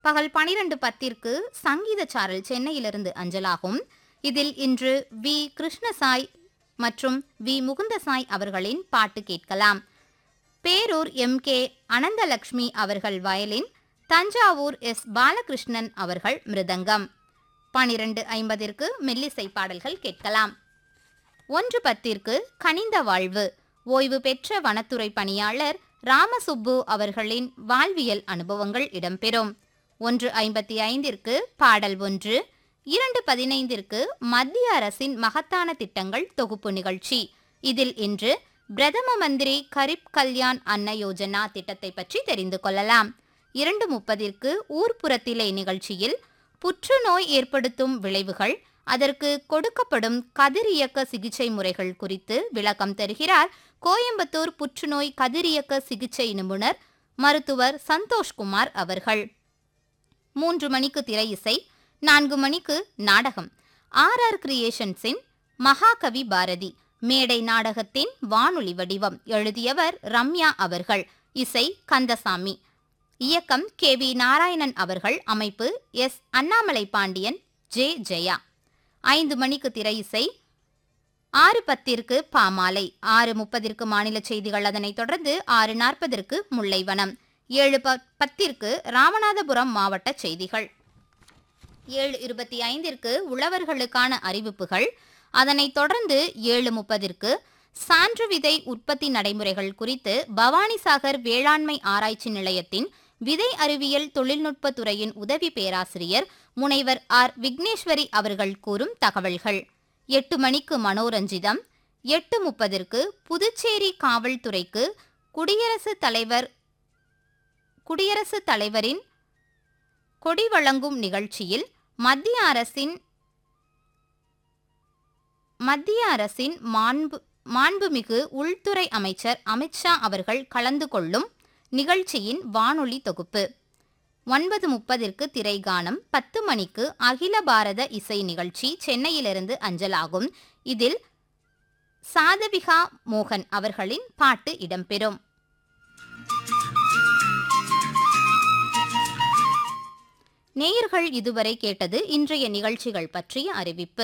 பகல் பனிரெண்டு பத்திற்கு சங்கீத சாரல் சென்னையிலிருந்து அஞ்சலாகும் இதில் இன்று வி கிருஷ்ணசாய் மற்றும் வி முகுந்தசாய் அவர்களின் பாட்டு கேட்கலாம் பேரூர் எம் கே அனந்தலக்ஷ்மி அவர்கள் வயலின் தஞ்சாவூர் எஸ் பாலகிருஷ்ணன் அவர்கள் மிருதங்கம் பனிரெண்டு ஐம்பதிற்கு மெல்லிசை பாடல்கள் கேட்கலாம் ஒன்று பத்திற்கு கனிந்த வாழ்வு ஓய்வு பெற்ற வனத்துறை பணியாளர் ராமசுப்பு அவர்களின் வாழ்வியல் அனுபவங்கள் இடம்பெறும் ஒன்று ஐம்பத்தி ஐந்திற்கு பாடல் ஒன்று இரண்டு பதினைந்திற்கு மத்திய அரசின் மகத்தான திட்டங்கள் தொகுப்பு நிகழ்ச்சி இதில் இன்று பிரதம மந்திரி கரிப் கல்யாண் அன்ன யோஜனா திட்டத்தை பற்றி தெரிந்து கொள்ளலாம் இரண்டு முப்பதிற்கு ஊர்ப்புறத்திலே நிகழ்ச்சியில் புற்றுநோய் ஏற்படுத்தும் விளைவுகள் அதற்கு கொடுக்கப்படும் கதிரியக்க சிகிச்சை முறைகள் குறித்து விளக்கம் தருகிறார் கோயம்புத்தூர் புற்றுநோய் கதிரியக்க சிகிச்சை நிபுணர் மருத்துவர் சந்தோஷ்குமார் அவர்கள் மூன்று மணிக்கு திரை இசை நான்கு மணிக்கு நாடகம் ஆர் ஆர் கிரியேஷன்ஸின் மகாகவி பாரதி மேடை நாடகத்தின் வானொலி வடிவம் எழுதியவர் ரம்யா அவர்கள் இசை கந்தசாமி இயக்கம் கே வி நாராயணன் அவர்கள் அமைப்பு எஸ் அண்ணாமலை பாண்டியன் ஜே ஜெயா ஐந்து மணிக்கு திரை இசை ஆறு பத்திற்கு பாமாலை ஆறு முப்பதிற்கு மாநில செய்திகள் அதனைத் தொடர்ந்து ஆறு நாற்பதற்கு முல்லைவனம் ஏழு ப- பத்திற்கு ராமநாதபுரம் மாவட்ட செய்திகள் ஏழு இருபத்தி ஐந்திற்கு உழவர்களுக்கான அறிவிப்புகள் அதனைத் தொடர்ந்து ஏழு முப்பதிற்கு சான்று விதை உற்பத்தி நடைமுறைகள் குறித்து பவானிசாகர் வேளாண்மை ஆராய்ச்சி நிலையத்தின் விதை அறிவியல் தொழில்நுட்பத் துறையின் உதவி பேராசிரியர் முனைவர் ஆர் விக்னேஸ்வரி அவர்கள் கூறும் தகவல்கள் எட்டு மணிக்கு மனோரஞ்சிதம் எட்டு முப்பதிற்கு புதுச்சேரி காவல்துறைக்கு குடியரசுத் தலைவர் குடியரசுத் தலைவரின் கொடி வழங்கும் நிகழ்ச்சியில் மத்திய அரசின் மத்திய அரசின் மாண்பு மாண்புமிகு உள்துறை அமைச்சர் அமித்ஷா அவர்கள் கலந்து கொள்ளும் நிகழ்ச்சியின் வானொலி தொகுப்பு ஒன்பது முப்பதிற்கு திரைகானம் பத்து மணிக்கு அகில பாரத இசை நிகழ்ச்சி சென்னையிலிருந்து அஞ்சலாகும் இதில் சாதவிகா மோகன் அவர்களின் பாட்டு இடம்பெறும் நேயர்கள் இதுவரை கேட்டது இன்றைய நிகழ்ச்சிகள் பற்றிய அறிவிப்பு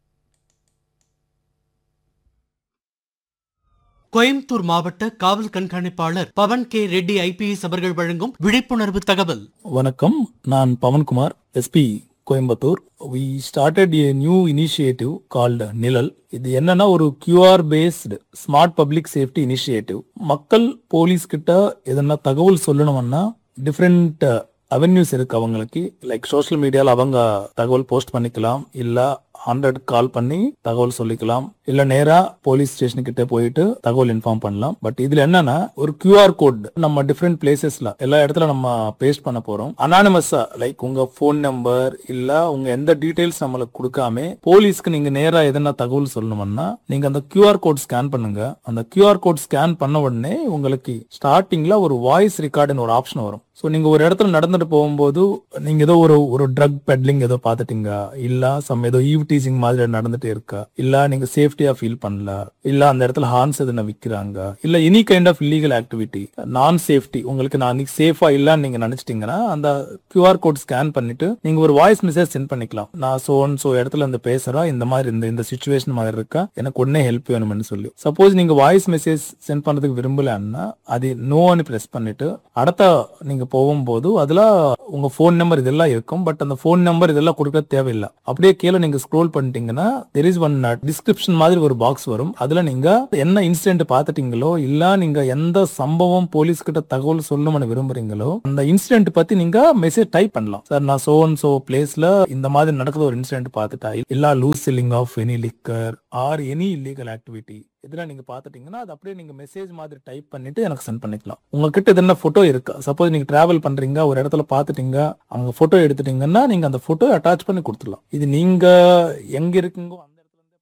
கோயம்புத்தூர் மாவட்ட காவல் கண்காணிப்பாளர் பவன் கே ரெட்டி ஐபிஎஸ் அவர்கள் வழங்கும் விழிப்புணர்வு தகவல் வணக்கம் நான் Pavankumar SP Coimbatore we started a new initiative called Nizhal இது என்னன்னா ஒரு QR based smart public safety initiative மக்கள் போலீஸ் கிட்ட எதனா தகவல் சொல்லணும்னா டிஃப்ரெண்ட் அவென்யூஸ் இருக்கு அவங்களுக்கு லைக் சோஷியல் மீடியால அவங்க தகவல் போஸ்ட் பண்ணிக்கலாம் இல்ல ஹண்ட்ரட் கால் பண்ணி தகவல் சொல்லிக்கலாம் இல்ல நேரா போலீஸ் ஸ்டேஷன் கிட்ட போயிட்டு தகவல் இன்ஃபார்ம் பண்ணலாம் பட் இதுல என்னன்னா ஒரு QR கோட் நம்ம டிஃப்ரெண்ட் பிளேசஸ்ல எல்லா இடத்துல நம்ம பேஸ்ட் பண்ண போறோம் அனானிமஸா லைக் உங்க ஃபோன் நம்பர் இல்ல உங்க எந்த டீடைல்ஸ் நம்மளுக்கு கொடுக்காம போலீஸ்க்கு நீங்க நேரா எதனா தகவல் சொல்லணும்னா நீங்க அந்த QR கோட் ஸ்கேன் பண்ணுங்க அந்த QR கோட் ஸ்கேன் பண்ண உடனே உங்களுக்கு ஸ்டார்டிங்ல ஒரு வாய்ஸ் ரெக்கார்டுன்னு ஒரு ஆப்ஷன் வரும் ஸோ நீங்க ஒரு இடத்துல நடந்துட்டு போகும்போது நீங்க ஏதோ ஒரு ஒரு ட்ரக் பெட்லிங் ஏதோ பாத்துட்டீங்க இல்ல சம் ஏதோ ஈவ் டீசிங் மாதிரி நடந்துட்டு இருக்கா இல்ல நீங்க சேஃப்டியா ஃபீல் பண்ணல இல்ல அந்த இடத்துல ஹார்ன்ஸ் எதுனா விக்கிறாங்க இல்ல any kind of illegal activity நான் சேஃப்டி உங்களுக்கு நான் அன்னைக்கு சேஃபா இல்லன்னு நீங்க நினைச்சிட்டீங்கன்னா அந்த QR கோட் ஸ்கேன் பண்ணிட்டு நீங்க ஒரு வாய்ஸ் மெசேஜ் சென்ட் பண்ணிக்கலாம் நான் சோ சோ இடத்துல இருந்து பேசுறேன் இந்த மாதிரி இந்த இந்த சுச்சுவேஷன் மாதிரி இருக்கா எனக்கு உடனே ஹெல்ப் வேணும்னு சொல்லி சப்போஸ் நீங்க வாய்ஸ் மெசேஜ் சென்ட் பண்றதுக்கு விரும்பலன்னா அது நோன்னு பிரஸ் பண்ணிட்டு அடுத்த நீங்க போகும்போது அதுல உங்க ஃபோன் நம்பர் இதெல்லாம் இருக்கும் பட் அந்த ஃபோன் நம்பர் இதெல்லாம் கொடுக்க தேவையில்லை அப்படியே கீழே நீங்க ஸ்க்ரோல் பண்ணிட்டீங்கன்னா தெர் இஸ் ஒன் டிஸ்கிரிப்ஷன் மாதிரி ஒரு பாக்ஸ் வரும் அதுல நீங்க என்ன இன்சிடென்ட் பார்த்துட்டீங்களோ இல்ல நீங்க எந்த சம்பவம் போலீஸ் கிட்ட தகவல் சொல்லணும்னு விரும்புறீங்களோ அந்த இன்சிடென்ட் பத்தி நீங்க மெசேஜ் டைப் பண்ணலாம் சார் நான் சோ அண்ட் சோ பிளேஸ்ல இந்த மாதிரி நடக்குது ஒரு இன்சிடென்ட் பார்த்துட்டா இல்ல loose selling of any liquor or any illegal activity இதெல்லாம் நீங்க பாத்துட்டீங்கன்னா அது அப்படியே நீங்க மெசேஜ் மாதிரி டைப் பண்ணிட்டு எனக்கு சென்ட் பண்ணிக்கலாம் உங்ககிட்ட இது என்ன போட்டோ இருக்கா சப்போஸ் நீங்க டிராவல் பண்றீங்க ஒரு இடத்துல பாத்துட்டீங்க அங்க போட்டோ எடுத்துட்டீங்கன்னா நீங்க அந்த போட்டோ அட்டாச் பண்ணி கொடுத்துடலாம் இது நீங்க எங்க இருக்கீங்கோ அந்த இடத்துல இருந்தே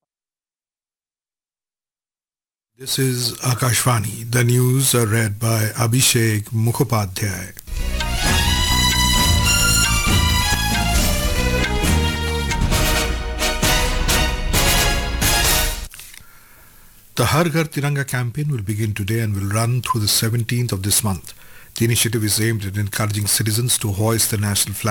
This is Akashvani. The news are read by Abhishek Mukhopadhyay. The Har Ghar Tiranga campaign will begin today and will run through the 17th of this month. The initiative is aimed at encouraging citizens to hoist the national flag